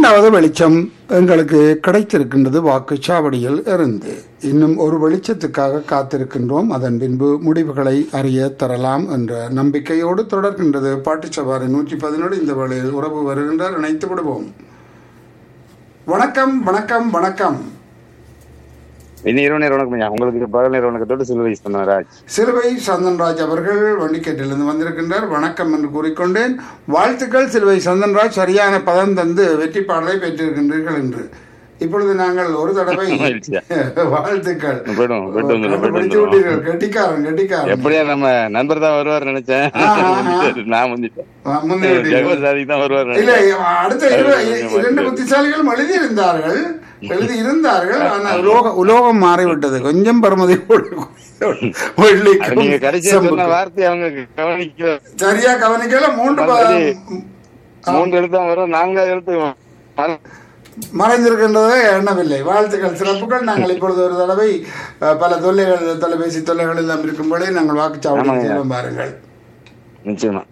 இரண்டாவது வெளிச்சம் எங்களுக்கு கிடைத்திருக்கின்றது வாக்குச்சாவடியில் இருந்து இன்னும் ஒரு வெளிச்சத்துக்காக காத்திருக்கின்றோம் அதன் பின்பு முடிவுகளை அறிய தரலாம் என்ற நம்பிக்கையோடு தொடர்கின்றது பாட்டுச்சவாறு நூற்றி பதினோடு இந்த வேளையில் உறவு வருகின்றார் இணைத்து விடுவோம் வணக்கம் வணக்கம் வணக்கம் இனி இரவு நேரம் வணக்கம் ஐயா உங்களுக்கு பகல் நேரம் வணக்கத்தோடு சிலுவை சொன்னார் ராஜ் சிலுவை சந்தன்ராஜ் அவர்கள் வண்டிக்கேட்டிலிருந்து வந்திருக்கின்றார் வணக்கம் என்று கூறிக்கொண்டேன் வாழ்த்துக்கள் சிலுவை சந்தன்ராஜ் சரியான பதம் தந்து வெற்றி பாடலை பெற்றிருக்கின்றீர்கள் என்று இப்பொழுது நாங்கள் ஒரு தடவை மகிழ்ச்சியா. வாழ்த்துக்கள் போயிடும் போயிட்டு வந்துடும் போயிட்டு கண்டுபிடித்து வந்துடும் விட்டீர்கள் கெட்டிக்காரன் கெட்டிக்காரன் எப்படியா நம்ம நண்பர் தான் வருவார் நினைச்சேன் ஆ, ஆ, ஆ. நான் வந்துட்டேன் ஆ, முந்தி விட்டீர்கள். ஜெகவர் சாதிக்கு தான் வருவார் இல்ல நினைச்சேன். அடுத்த இரு- இரண்டு புத்திசாலிகளும் எழுதி இருந்தார்கள் எழுதி இருந்தார்கள் ஆனால் உலோக உலோகம் மாறிவிட்டது கொஞ்சம் பருமதி அது வெள்ளிக்கும் நீங்க கடைசியா சொன்ன செம்புக்கும். வார்த்தை அவங்க கவனிக்க சரியா கவனிக்கல மூன்று ப- சரி. மூன்று எழுத்து தான் வரும் நாங்க எழுத்து மற- மறைந்திருக்கின்றதை எண்ணவில்லை வாழ்த்துக்கள் சிறப்புகள் நாங்கள் இப்பொழுது ஒரு தடவை அஹ், பல தொல்லைகள் தொலைபேசி தொல்லைகள் எல்லாம் இருக்கும்போதே நாங்கள் வாக்குச்சாவடி ஆமாங்க. செல்வோம் பாருங்கள் நிச்சயமா